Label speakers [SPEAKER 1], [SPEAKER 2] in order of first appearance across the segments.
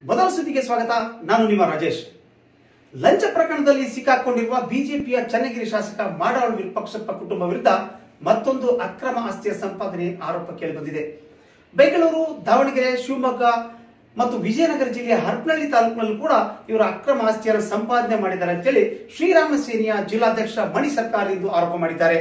[SPEAKER 1] ಮೊದಲ ಸುದ್ದಿಗೆ ಸ್ವಾಗತ ನಾನು ನಿಮ್ಮ ರಾಜೇಶ್ ಲಂಚ ಪ್ರಕರಣದಲ್ಲಿ ಸಿಕ್ಕಾಕೊಂಡಿರುವ ಬಿಜೆಪಿಯ ಚನ್ನಗಿರಿ ಶಾಸಕ ಮಾಡಾಳು ವಿರೂಪಾಕ್ಷಪ್ಪ ಕುಟುಂಬ ವಿರುದ್ಧ ಮತ್ತೊಂದು ಅಕ್ರಮ ಆಸ್ತಿಯ ಸಂಪಾದನೆ ಆರೋಪ ಕೇಳಿಬಂದಿದೆ ಬೆಂಗಳೂರು ದಾವಣಗೆರೆ ಶಿವಮೊಗ್ಗ ಮತ್ತು ವಿಜಯನಗರ ಜಿಲ್ಲೆಯ ಹರಪನಹಳ್ಳಿ ತಾಲೂಕಿನಲ್ಲೂ ಕೂಡ ಇವರು ಅಕ್ರಮ ಆಸ್ತಿಯನ್ನು ಸಂಪಾದನೆ ಮಾಡಿದ್ದಾರೆ ಅಂತೇಳಿ ಶ್ರೀರಾಮ ಸೇನೆಯ ಜಿಲ್ಲಾಧ್ಯಕ್ಷ ಮಣಿ ಸರ್ಕಾರ ಎಂದು ಆರೋಪ ಮಾಡಿದ್ದಾರೆ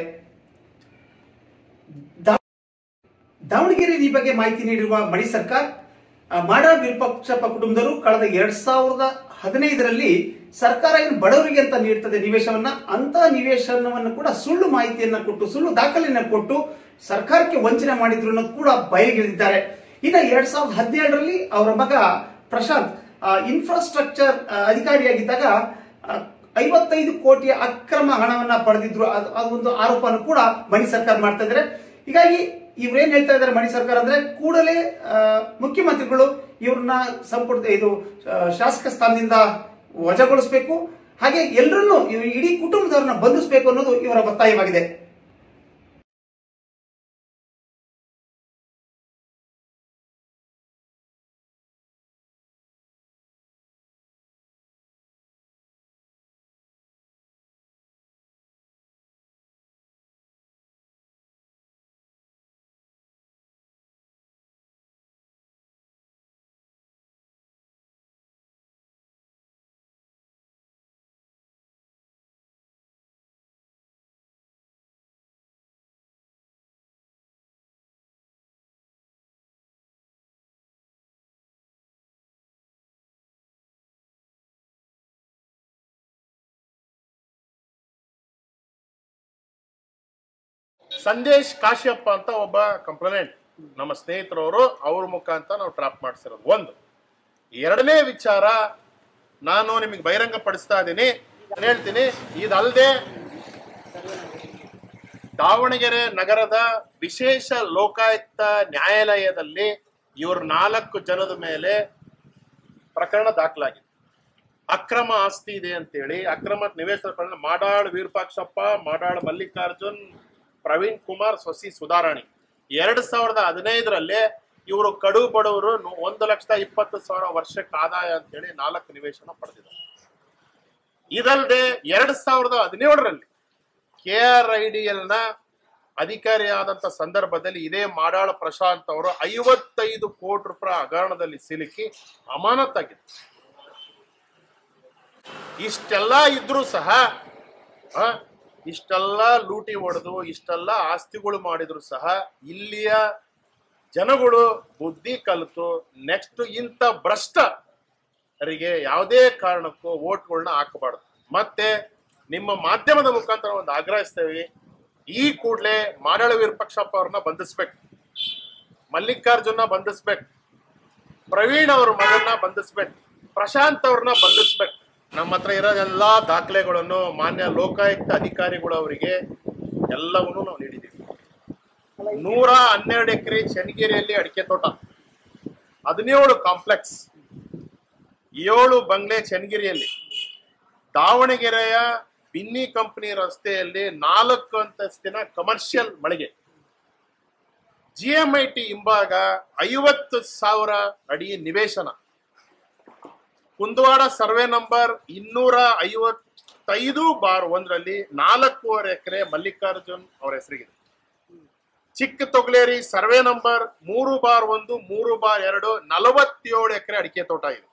[SPEAKER 1] ದಾ- ದಾವಣಗೆರೆ ಈ ಬಗ್ಗೆ ಮಾಹಿತಿ ನೀಡಿರುವ ಮಣಿ ಸರ್ಕಾರ್ ಆ, ಮಾಡಾಳ್ ವಿರೂಪಾಕ್ಷಪ್ಪ ಕುಟುಂಬದವರು ಕಳೆದ ಎರಡ್ ಸಾವಿರದ ಹದಿನೈದರಲ್ಲಿ ಸರ್ಕಾರ ಏನು ಬಡವರಿಗೆ ಅಂತ ನೀಡ್ತದೆ ನಿವೇಶನವನ್ನ ಅಂತ ನಿವೇಶನವನ್ನು ಕೂಡ ಸುಳ್ಳು ಮಾಹಿತಿಯನ್ನ ಕೊಟ್ಟು ಸುಳ್ಳು ದಾಖಲೆಯನ್ನ ಕೊಟ್ಟು ಸರ್ಕಾರಕ್ಕೆ ವಂಚನೆ ಮಾಡಿದ್ರು ಅನ್ನೋದು ಕೂಡ ಬಯಲಿಗೆಳೆದಿದ್ದಾರೆ ಇನ್ನು ಎರಡ್ ಸಾವಿರದ ಹದಿನೇಳರಲ್ಲಿ ಅವರ ಮಗ ಪ್ರಶಾಂತ್ ಇನ್ಫ್ರಾಸ್ಟ್ರಕ್ಚರ್ ಅಧಿಕಾರಿಯಾಗಿದ್ದಾಗ ಆ, ಐವತ್ತೈದು ಕೋಟಿಯ ಅಕ್ರಮ ಹಣವನ್ನ ಪಡೆದಿದ್ರು ಅದು ಅದೊಂದು ಆರೋಪವನ್ನು ಕೂಡ ಮಣಿ ಸರ್ಕಾರ ಮಾಡ್ತಾ ಇದ್ದಾರೆ ಹೀಗಾಗಿ ಇವ್ರೇನ್ ಹೇಳ್ತಾ ಇದ್ದಾರೆ ಮಣಿ ಸರ್ಕಾರ ಅಂದ್ರೆ ಕೂಡಲೇ ಆ, ಮುಖ್ಯಮಂತ್ರಿಗಳು ಇವ್ರನ್ನ ಸಂಪುಟ ಇದು ಆ, ಶಾಸಕ ಸ್ಥಾನದಿಂದ ವಜಾಗೊಳಿಸಬೇಕು ಹಾಗೆ ಎಲ್ಲರನ್ನೂ ಇವ್ರ ಇಡೀ ಕುಟುಂಬದವ್ರನ್ನ ಬಂಧಿಸಬೇಕು ಅನ್ನೋದು ಇವರ ಒತ್ತಾಯವಾಗಿದೆ
[SPEAKER 2] ಸಂದೇಶ್ ಕಾಶ್ಯಪ್ಪ ಅಂತ ಒಬ್ಬ ಕಂಪ್ಲೇಂಟ್ ನಮ್ಮ ಸ್ನೇಹಿತರವರು ಅವ್ರ ಮುಖಾಂತರ ನಾವು ಟ್ರಾಪ್ ಮಾಡಿಸಿರೋದು ಒಂದು ಎರಡನೇ ವಿಚಾರ ನಾನು ನಿಮಗೆ ಬಹಿರಂಗ ಪಡಿಸ್ತಾ ಇದ್ದೀನಿ ನಾನ್ ಹೇಳ್ತೀನಿ ಇದಲ್ಲದೆ ದಾವಣಗೆರೆ ನಗರದ ವಿಶೇಷ ಲೋಕಾಯುಕ್ತ ನ್ಯಾಯಾಲಯದಲ್ಲಿ ಇವ್ರ ನಾಲ್ಕು ಜನದ ಮೇಲೆ ಪ್ರಕರಣ ದಾಖಲಾಗಿದೆ ಅಕ್ರಮ ಆಸ್ತಿ ಇದೆ ಅಂತೇಳಿ ಅಕ್ರಮ ನಿವೇಶನ ಪ್ರಕರಣ ಮಾಡಾಳ್ ವಿರೂಪಾಕ್ಷಪ್ಪ ಮಾಡಾಳ್ ಮಲ್ಲಿಕಾರ್ಜುನ್ ಪ್ರವೀಣ್ ಕುಮಾರ್ ಸೊಸಿ ಸುಧಾರಾಣಿ ಎರಡ್ ಸಾವಿರದ ಹದಿನೈದರಲ್ಲೇ ಇವರು ಕಡು ಬಡವರು ನು- ಒಂದು ಲಕ್ಷದ ಇಪ್ಪತ್ತು ಸಾವಿರ ವರ್ಷಕ್ಕೆ ಆದಾಯ ಅಂತೇಳಿ ನಾಲ್ಕು ನಿವೇಶನ ಪಡೆದಿದ್ದಾರೆ ಇದಲ್ಲದೆ ಎರಡ್ ಸಾವಿರದ ಹದಿನೇಳರಲ್ಲಿ K R I D L ನ ಅಧಿಕಾರಿಯಾದಂತ ಸಂದರ್ಭದಲ್ಲಿ ಇದೇ ಮಾಡಾಳ ಪ್ರಶಾಂತ್ ಅವರು ಐವತ್ತೈದು ಕೋಟಿ ರೂಪಾಯಿ ಹಗರಣದಲ್ಲಿ ಸಿಲುಕಿ ಅಮಾನತಾಗಿದೆ ಇಷ್ಟೆಲ್ಲ ಇದ್ರೂ ಸಹ ಆ, ಇಷ್ಟೆಲ್ಲ ಲೂಟಿ ಹೊಡೆದು ಇಷ್ಟೆಲ್ಲ ಆಸ್ತಿಗಳು ಮಾಡಿದ್ರು ಸಹ ಇಲ್ಲಿಯ ಜನಗಳು ಬುದ್ಧಿ ಕಲಿತು ನೆಕ್ಸ್ಟ್ ಇಂಥ ಭ್ರಷ್ಟರಿಗೆ ಯಾವುದೇ ಕಾರಣಕ್ಕೂ ಓಟ್ಗಳನ್ನ ಹಾಕಬಾರ್ದು ಮತ್ತೆ ನಿಮ್ಮ ಮಾಧ್ಯಮದ ಮುಖಾಂತರ ಒಂದು ಆಗ್ರಹಿಸ್ತೇವೆ ಈ ಕೂಡಲೇ ಮಾಡಾಳ ವಿರೂಪಾಕ್ಷಪ್ಪ ಅವ್ರನ್ನ ಬಂಧಿಸ್ಬೇಕು ಮಲ್ಲಿಕಾರ್ಜುನ ಬಂಧಿಸ್ಬೇಕು ಪ್ರವೀಣ್ ಅವ್ರ ಮಗನ್ನ ಬಂಧಿಸ್ಬೇಕು ಪ್ರಶಾಂತ್ ಅವ್ರನ್ನ ಬಂಧಿಸ್ಬೇಕು ನಮ್ಮ ಹತ್ರ ಇರೋ ಎಲ್ಲಾ ದಾಖಲೆಗಳನ್ನು ಮಾನ್ಯ ಲೋಕಾಯುಕ್ತ ಅಧಿಕಾರಿಗಳು ಅವರಿಗೆ ಎಲ್ಲವನ್ನೂ ನಾವು ನೀಡಿದ್ದೀವಿ ನೂರ ಹನ್ನೆರಡು ಎಕರೆ ಚನ್ನಗಿರಿಯಲ್ಲಿ ಅಡಿಕೆ ತೋಟ ಹದಿನೇಳು ಕಾಂಪ್ಲೆಕ್ಸ್ ಏಳು ಬಂಗ್ಲೆ ಚನ್ನಗಿರಿಯಲ್ಲಿ ದಾವಣಗೆರೆಯ ಬಿನ್ನಿ ಕಂಪನಿ ರಸ್ತೆಯಲ್ಲಿ ನಾಲ್ಕು ಅಂತಸ್ತಿನ ಕಮರ್ಷಿಯಲ್ ಮಳಿಗೆ ಜಿ ಎಂ ಐ ಟಿ ಹಿಂಭಾಗ ಐವತ್ತು ಸಾವಿರ ಅಡಿ ನಿವೇಶನ ಕುಂದವಾಡ ಸರ್ವೆ ನಂಬರ್ ಇನ್ನೂರ ಐವತ್ತೈದು ಬಾರ್ ಒಂದರಲ್ಲಿ ನಾಲ್ಕೂವರೆ ಎಕರೆ ಮಲ್ಲಿಕಾರ್ಜುನ್ ಅವರ ಹೆಸರಿಗಿದೆ ಚಿಕ್ಕ ತೊಗಲೇರಿ ಸರ್ವೆ ನಂಬರ್ ಮೂರು ಬಾರ್ ಒಂದು ಮೂರು ಬಾರ್ ಎರಡು ನಲವತ್ತೇಳು ಎಕರೆ ಅಡಿಕೆ ತೋಟ ಇದೆ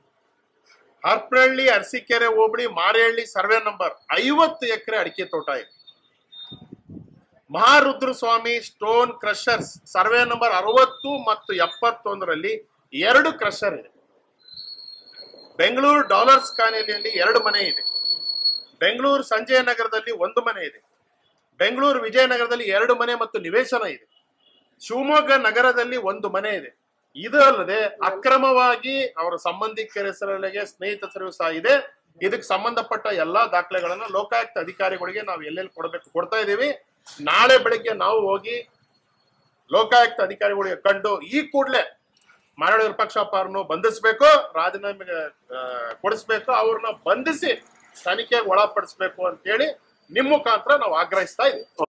[SPEAKER 2] ಹರಪನಹಳ್ಳಿ ಅರಸೀಕೆರೆ ಹೋಬಳಿ ಮಾರೇಹಳ್ಳಿ ಸರ್ವೆ ನಂಬರ್ ಐವತ್ತು ಎಕರೆ ಅಡಿಕೆ ತೋಟ ಇದೆ Maharudra Swamy stone crushers survey number ಅರವತ್ತು ಮತ್ತು ಎಪ್ಪತ್ತೊಂದರಲ್ಲಿ ಎರಡು ಕ್ರಷರ್ ಇದೆ ಬೆಂಗಳೂರು ಡಾಲರ್ಸ್ ಕಾಲೋನಿಯಲ್ಲಿ ಎರಡು ಮನೆ ಇದೆ ಬೆಂಗಳೂರು ಸಂಜಯ ನಗರದಲ್ಲಿ ಒಂದು ಮನೆ ಇದೆ ಬೆಂಗಳೂರು ವಿಜಯನಗರದಲ್ಲಿ ಎರಡು ಮನೆ ಮತ್ತು ನಿವೇಶನ ಇದೆ ಶಿವಮೊಗ್ಗ ನಗರದಲ್ಲಿ ಒಂದು ಮನೆ ಇದೆ ಇದು ಅಲ್ಲದೆ ಅಕ್ರಮವಾಗಿ ಅವರ ಸಂಬಂಧಿಕರ ಹೆಸರಲ್ಲಿಗೆ ಸ್ನೇಹಿತ ಹೆಸರು ಸಹ ಇದೆ ಇದಕ್ಕೆ ಸಂಬಂಧಪಟ್ಟ ಎಲ್ಲಾ ದಾಖಲೆಗಳನ್ನ ಲೋಕಾಯುಕ್ತ ಅಧಿಕಾರಿಗಳಿಗೆ ನಾವು ಎಲ್ಲೆಲ್ಲಿ ಕೊಡಬೇಕು ಕೊಡ್ತಾ ಇದ್ದೀವಿ ನಾಳೆ ಬೆಳಿಗ್ಗೆ ನಾವು ಹೋಗಿ ಲೋಕಾಯುಕ್ತ ಅಧಿಕಾರಿಗಳಿಗೆ ಕಂಡು ಈ ಕೂಡಲೇ ಮರಳು ವಿರೂಪಾಕ್ಷಪ್ಪ ಅವ್ರನ್ನು ಬಂಧಿಸಬೇಕು ರಾಜೀನಾಮೆ ಆ, ಕೊಡಿಸ್ಬೇಕು ಅವ್ರನ್ನ ಬಂಧಿಸಿ ತನಿಖೆಗೆ ಒಳಪಡಿಸ್ಬೇಕು ಅಂತೇಳಿ ನಿಮ್ಮ ಮುಖಾಂತರ ನಾವು ಆಗ್ರಹಿಸ್ತಾ ಇದ್ದೀವಿ